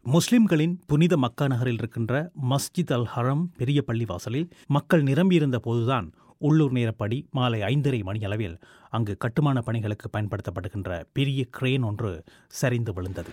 முஸ்லிம்களின் புனித மக்கா நகரில் இருக்கின்ற மஸ்ஜித் அல் ஹரம் பெரிய பள்ளிவாசலில் மக்கள் நிரம்பியிருந்த போதுதான் உள்ளூர் நேரப்படி மாலை ஐந்தரை மணியளவில் அங்கு கட்டுமான பணிகளுக்கு பயன்படுத்தப்படுகின்ற பெரிய கிரேன் ஒன்று சரிந்து விழுந்தது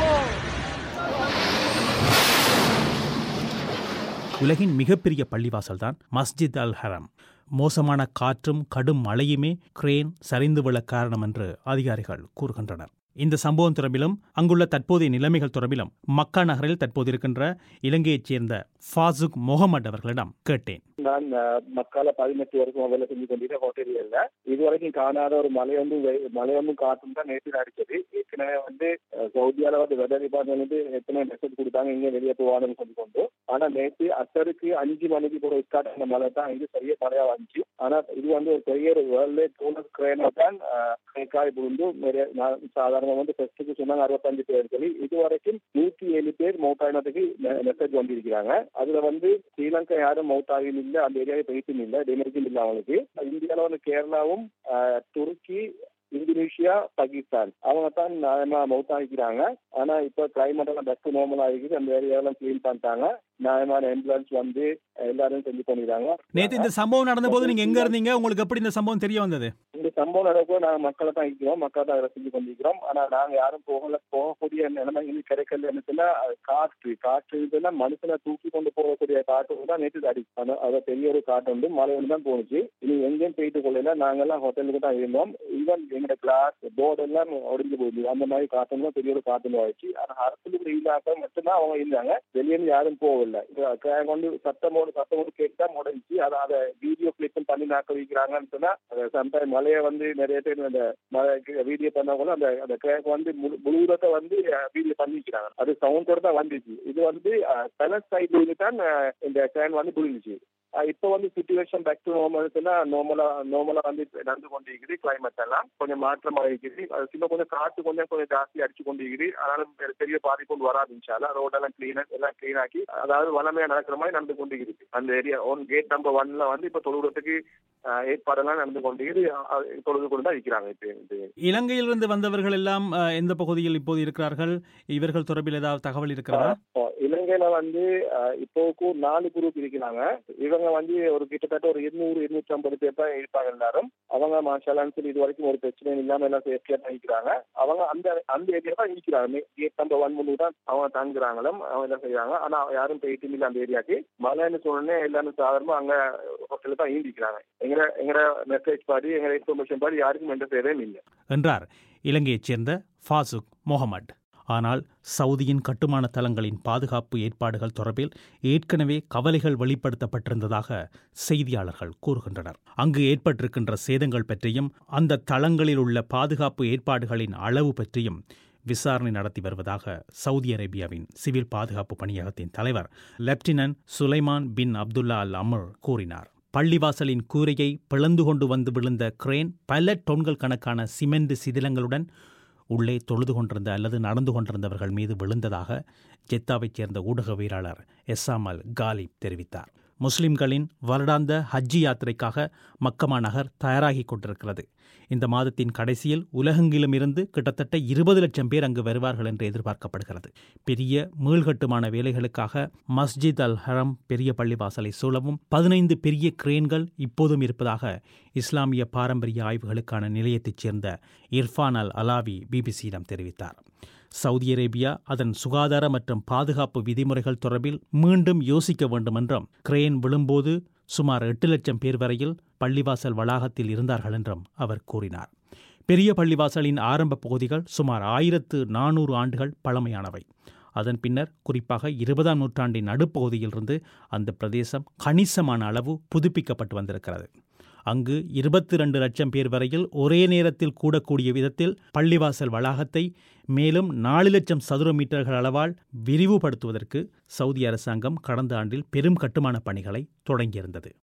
உலகின் மிகப்பெரிய பள்ளிவாசல்தான் மஸ்ஜித் அல் ஹரம் மோசமான காற்றும் கடும் மழையுமே கிரேன் சரிந்து விழ காரணம் என்று அதிகாரிகள் கூறுகின்றனர் இந்த சம்பவம் தொடர்பிலும் அங்குள்ள தற்போதைய நிலைமைகள் தொடர்பிலும் மக்கா நகரில் தற்போது இருக்கின்ற இலங்கையைச் சேர்ந்த ஃபாசுக் முகமது அவர்களிடம் கேட்டேன் நான் அஹ், மக்கால பதினெட்டு வருஷம் வேலை செஞ்சு கொண்டிருக்க ஹோட்டலில் இல்ல இதுவரைக்கும் காணாத ஒரு மலை வந்து வெ- மலை வந்து காற்றும் தான் நேற்று அடிச்சது ஏற்கனவே வந்து அஹ், சவுதியால வந்து வெதர் டிபார்ட்மெண்ட் வந்து எத்தனை மெசேஜ் கொடுத்தாங்க இங்க வெளியே போவான்னு சொல்லி கொண்டு ஆனா நேற்று அசருக்கு அஞ்சு மணிக்கு கூட ஸ்டார்ட் ஆன மழை தான் இது பெரிய மழையா வந்துச்சு ஆனா இது வந்து ஒரு பெரிய ஒரு வேர்ல்டு டூனஸ் கிரேனா தான் காய் புரிந்து நிறைய நான் சாதாரண வந்து ஃபெஸ்ட்டுக்கு சொன்னாங்க அறுபத்தஞ்சு பேர் சொல்லி இது வரைக்கும் நூத்தி ஏழு பேர் மௌத்தாயினத்துக்கு மெசேஜ் வந்திருக்கிறாங்க அதுல வந்து ஸ்ரீலங்கா யாரும் மௌத்தாகியும் இல்லை அந்த ஏரியாவை போயிட்டும் இல்லை டெமரிக்கும் இல்லை அவங்களுக்கு இந்தியாவில் வந்து கேரளாவும் ஆஹ், துருக்கி இந்தோனேஷியா பாகிஸ்தான் அவங்க தான் நியாயமா மவுத் ஆகிக்கிறாங்க ஆனா இப்ப கிளைமேட் எல்லாம் பெஸ்ட் நார்மல் ஆகிக்குது அந்த ஏரியாவெல்லாம் கிளீன் பண்ணிட்டாங்க நியாயமான ஆம்புலன்ஸ் வந்து எல்லாரும் செஞ்சு பண்ணிடுறாங்க நேற்று இந்த சம்பவம் நடந்தபோது நீங்க எங்க இருந்தீங்க உங்களுக்கு எப்படி இந்த சம்பவம் தெரிய வந்தது இந்த சம்பவம் நடக்கும் நாங்க மக்களை தான் இருக்கிறோம் மக்களை தான் வேலை செஞ்சு கொண்டிருக்கிறோம் ஆனா நாங்க யாரும் போகல போகக்கூடிய நிலைமை இன்னும் கிடைக்கல சொன்னா அது காற்று காற்று இதுன்னா மனுஷனை தூக்கி கொண்டு போகக்கூடிய காற்று தான் நேற்று அடி ஆனா அது பெரிய ஒரு காற்று வந்து மழை வந்து தான் போணுச்சு இனி எங்கேயும் போயிட்டு கொள்ளல நாங்கெல்லாம் ஹோட்டலுக்கு தான் இருந்தோம் ஈவன் எங்களோட கிளாஸ் போர்டு எல்லாம் உடைஞ்சு போயிடுது அந்த மாதிரி காற்று தான் பெரிய ஒரு காற்று ஆயிடுச்சு ஆனா அரசுக்கு இல்லாத மட்டும்தான் அவங்க இருந்தாங்க வெளியே இருந்து யாரும் போகல இது வந்து சத்தமோடு சத்தமோடு கேட்டு தான் முடைஞ்சி அதை அதை வீடியோ கிளிப் பண்ணி நாக்க வைக்கிறாங்கன்னு சொன்னா சம்டைம் மழையை வந்து நிறைய பேர் அந்த மழைக்கு வீடியோ பண்ணவங்களும் அந்த அந்த கிராக் வந்து முழு- முழுவதத்தை வந்து வீடியோ பண்ணிக்கிறாங்க அது சவுண்டோட தான் வந்துச்சு இது வந்து பேலஸ் சைட்ல தான் அஹ், இந்த கிரான் வந்து விழுந்துச்சு அஹ், இப்போ வந்து சுச்சுவேஷன் பேக் டு நார்மல்ஸ்னா நார்மலா நார்மலா வந்து இப்ப நடந்து கொண்டு இருக்குது கிளைமேட் எல்லாம் கொஞ்சம் மாற்றமா இருக்குது அது சின்ன கொஞ்சம் காற்று கொஞ்சம் கொஞ்சம் ஜாஸ்தி அடிச்சு கொண்டு இருக்குது அதனால பெ- பெரிய பாதிப்பு ஒன்று வராது இன்ஷால்லா ரோடெல்லாம் கிளீன் எல்லாம் கிளீன் ஆக்கி அதாவது வளமையா நடக்கிற மாதிரி நடந்து கொண்டு இருக்குது அந்த ஏரியா ஒன் கேட் நம்பர் ஒன்ல வந்து இப்ப தொழுகிறதுக்கு அஹ், ஏற்பாடெல்லாம் நடந்து கொண்டு இருக்குது அஹ், தொழுது கொண்டு தான் இருக்கிறாங்க இப்போ இது இலங்கையிலிருந்து வந்தவர்கள் எல்லாம் அஹ், எந்த பகுதியில் இப்போது இருக்கிறார்கள் இவர்கள் தொடர்பில் ஏதாவது தகவல் இருக்கிறதா இப்போ இலங்கையில வந்து அஹ், இப்போக்கு நாலு குரூப் இருக்கிறாங்க இவங்க வந்து ஒரு கிட்டத்தட்ட ஒரு இருநூறு இருநூற்றி ஐம்பது பேர் தான் இருப்பாங்க எல்லாரும் அவங்க மாஷாலான்னு சொல்லி இது வரைக்கும் ஒரு பிரச்சனையும் இல்லாம எல்லாம் சேஃப்டியா தான் இருக்கிறாங்க அவங்க அந்த அந்த ஏரியா தான் இருக்கிறாங்க கேட் நம்பர் ஒன் முன்னு தான் அவங்க தங்குறாங்களும் அவங்க எல்லாம் செய்யறாங்க ஆனா யாரும் போயிட்டு இல்லை அந்த ஏரியாக்கு மழைன்னு சொன்னோடனே எல்லாரும் சாதாரணமா அங்க ஹோட்டலில் தான் ஈண்டிக்கிறாங்க எங்க எங்க மெசேஜ் பாடி எங்க இன்ஃபர்மேஷன் பாடி யாருக்கும் எந்த தேவையும் இல்லை என்றார் இலங்கையைச் சேர்ந்த ஃபாசுக் முகமட் ஆனால் சவுதியின் கட்டுமான தளங்களின் பாதுகாப்பு ஏற்பாடுகள் தொடர்பில் ஏற்கனவே கவலைகள் வெளிப்படுத்தப்பட்டிருந்ததாக செய்தியாளர்கள் கூறுகின்றனர் அங்கு ஏற்பட்டிருக்கின்ற சேதங்கள் பற்றியும் அந்த தளங்களில் உள்ள பாதுகாப்பு ஏற்பாடுகளின் அளவு பற்றியும் விசாரணை நடத்தி வருவதாக சவுதி அரேபியாவின் சிவில் பாதுகாப்பு பணியகத்தின் தலைவர் lieutenant Sulaiman bin Abdullah al Amer கூறினார் பள்ளிவாசலின் கூரையை பிளந்து கொண்டு வந்து விழுந்த கிரேன் பல டொன்கள் கணக்கான சிமெண்ட் சிதிலங்களுடன் உள்ளே தொழுது கொண்டிருந்த அல்லது நடந்து கொண்டிருந்தவர்கள் மீது விழுந்ததாக ஜெத்தாவைச் சேர்ந்த ஊடகவியலாளர் எஸ்ஸாமல் காலிப் தெரிவித்தார் முஸ்லிம்களின் வருடாந்த ஹஜ்ஜி யாத்திரைக்காக மக்கமா நகர் தயாராகிக் கொண்டிருக்கிறது இந்த மாதத்தின் கடைசியில் உலகெங்கிலும் இருந்து கிட்டத்தட்ட இருபது லட்சம் பேர் அங்கு வருவார்கள் என்று எதிர்பார்க்கப்படுகிறது பெரிய மீள்கட்டுமான வேலைகளுக்காக மஸ்ஜித் அல் ஹரம் பெரிய பள்ளிவாசலை சூழவும் பதினைந்து பெரிய கிரேன்கள் இப்போதும் இருப்பதாக இஸ்லாமிய பாரம்பரிய ஆய்வுகளுக்கான நிலையத்தைச் சேர்ந்த இர்ஃபான் அல் அலாவி பிபிசியிடம் தெரிவித்தார் சவுதி அரேபியா அதன் சுகாதார மற்றும் பாதுகாப்பு விதிமுறைகள் தொடர்பில் மீண்டும் யோசிக்க வேண்டும் என்றும் கிரேன் விழும்போது சுமார் எட்டு லட்சம் பேர் வரையில் பள்ளிவாசல் வளாகத்தில் இருந்தார்கள் என்றும் அவர் கூறினார் பெரிய பள்ளிவாசலின் ஆரம்ப பகுதிகள் சுமார் ஆயிரத்து நானூறு ஆண்டுகள் பழமையானவை அதன் பின்னர் குறிப்பாக இருபதாம் நூற்றாண்டின் நடுப்பகுதியிலிருந்து அந்த பிரதேசம் கணிசமான அளவு புதுப்பிக்கப்பட்டு வந்திருக்கிறது அங்கு இருபத்தி ரெண்டு லட்சம் பேர் வரையில் ஒரே நேரத்தில் கூடக்கூடிய விதத்தில் பள்ளிவாசல் வளாகத்தை மேலும் நாலு லட்சம் சதுர மீட்டர்கள் அளவால் விரிவுபடுத்துவதற்கு சவுதி அரசாங்கம் கடந்த ஆண்டில் பெரும் கட்டுமான பணிகளை தொடங்கியிருந்தது